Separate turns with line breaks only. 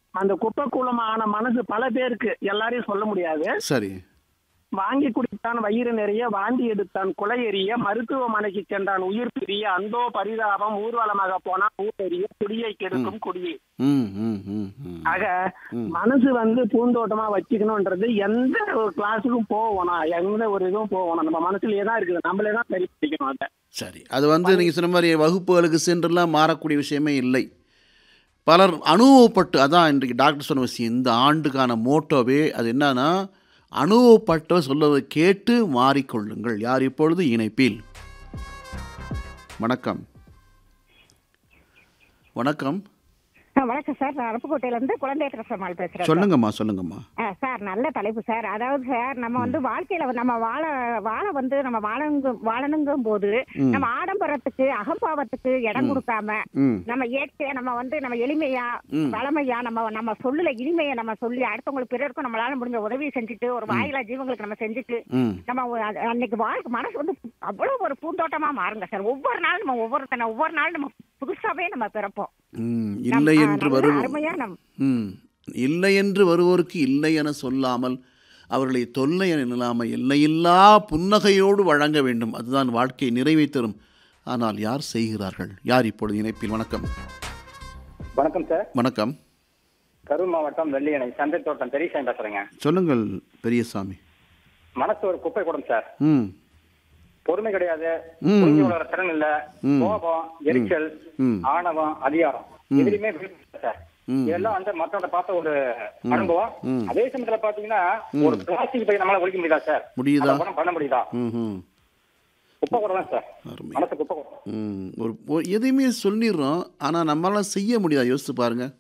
அந்த குப்பை கூலமான மனசு பல பேருக்கு எல்லாரையும் சொல்ல முடியாது
சரி
வாங்கி குடித்தான் வயிறு நிறைய வாந்தி எடுத்தான் குலை எறிய மருத்துவமனைக்கு சென்றான் உயிர் பிரிய அந்தோ பரிதாபம் ஊர்வலமாக போனா ஊரெறிய குடியை கெடுக்கும் குடியை
ம் ம் ம் ம்
ஆக மனசு வந்து பூந்தோட்டமா வச்சுக்கணும்ன்றது எந்த ஒரு கிளாஸுக்கும் போகணும் எந்த ஒரு இதுவும் போகணும் நம்ம மனசுலயே தான் இருக்குது நம்மளே தான் சரி பிடிக்கணும் அதை
சரி அது வந்து நீங்கள் சொன்ன மாதிரி வகுப்புகளுக்கு சென்றுலாம் மாறக்கூடிய விஷயமே இல்லை பலர் அனுபவப்பட்டு அதான் இன்றைக்கு டாக்டர் சொன்ன விஷயம் இந்த ஆண்டுக்கான மோட்டோவே அது என்னன்னா அனுபவப்பட்ட சொல்வதை கேட்டு மாறிக்கொள்ளுங்கள் யார் இப்பொழுது இணைப்பில் வணக்கம் வணக்கம்
ஆ, வணக்கம் சார் நான் அருப்புக்கோட்டையில இருந்து குழந்தை பிரசமால் பேசுறேன் சார்.
சொல்லுங்கம்மா சொல்லுங்கம்மா
ஆ, சார் நல்ல தலைப்பு சார் அதாவது சார் நம்ம வந்து வாழ்க்கையில வந்து நம்ம வாழ வாழ வந்து நம்ம வாழங்கும் வாழணுங்கும் போது நம்ம ஆடம்பரத்துக்கு அகம்பாவத்துக்கு இடம் கொடுக்காம
ம்
நம்ம இயற்கையா நம்ம வந்து நம்ம எளிமையா வளமையா நம்ம நம்ம சொல்லுல இனிமையை நம்ம சொல்லி அடுத்தவங்களுக்கு பிறருக்கும் நம்மளால முடிஞ்ச உதவி செஞ்சுட்டு ஒரு வாயிலா ஜீவங்களுக்கு நம்ம செஞ்சுட்டு
ம்
நம்ம ஒரு அ- அன்னைக்கு வாழ்க்கை மனசு வந்து அவ்வளவு ஒரு பூந்தோட்டமா மாறுங்க சார் ஒவ்வொரு நாளும் நம்ம ஒவ்வொருத்தன ஒவ்வொரு நாளும் நம்ம புதுசாவே நம்ம பிறப்போம்
ம்
நம்ம-
இல்லை
ஆ,
என்று
நல்ல
வருவோம்
அருமையா நம்
ம் இல்லை என்று வருவோருக்கு இல்லை என சொல்லாமல் அவர்களை தொல்லை என இல்லாமல் எல்லையில்லா புன்னகையோடு வழங்க வேண்டும் அதுதான் வாழ்க்கையை நிறைவை தரும் ஆனால் யார் செய்கிறார்கள் யார் இப்பொழுது இணைப்பில் வணக்கம்
வணக்கம் சார்
வணக்கம்
கரூர் மாவட்டம் வெள்ளியணை சந்தை தோட்டம் பெரியசாமி பேசுறேங்க
சொல்லுங்கள் பெரியசாமி
மனசு ஒரு குப்பை கூடம் சார்
ம்
பொறுமை கிடையாது
ம்,
புரிஞ்சு
ம்.
வளர திறன் இல்ல
ம்.
கோபம் எரிச்சல்
ம்.
ஆணவம் அதிகாரம் எதுலையுமே விருப்பம் இல்ல சார்
ம்.
இதெல்லாம் வந்து மற்றவங்க பார்த்த ஒரு அனுபவம்
ம்.
அதே சமயத்துல பாத்தீங்கன்னா ஒரு பிளாஸ்டிக் பை நம்மளால ஒழிக்க முடியுதா சார்
முடியுதா?
அதை பண்ண முடியுதா
ம் ம்
குப்பை கூடம் தான் சார்
அருமை.
மனசு குப்பை கூடம்
ம் ஒரு ஒரு- எதையுமே சொல்லிடுறோம் ஆனால் நம்மளால செய்ய முடியாது யோசித்து பாருங்கள்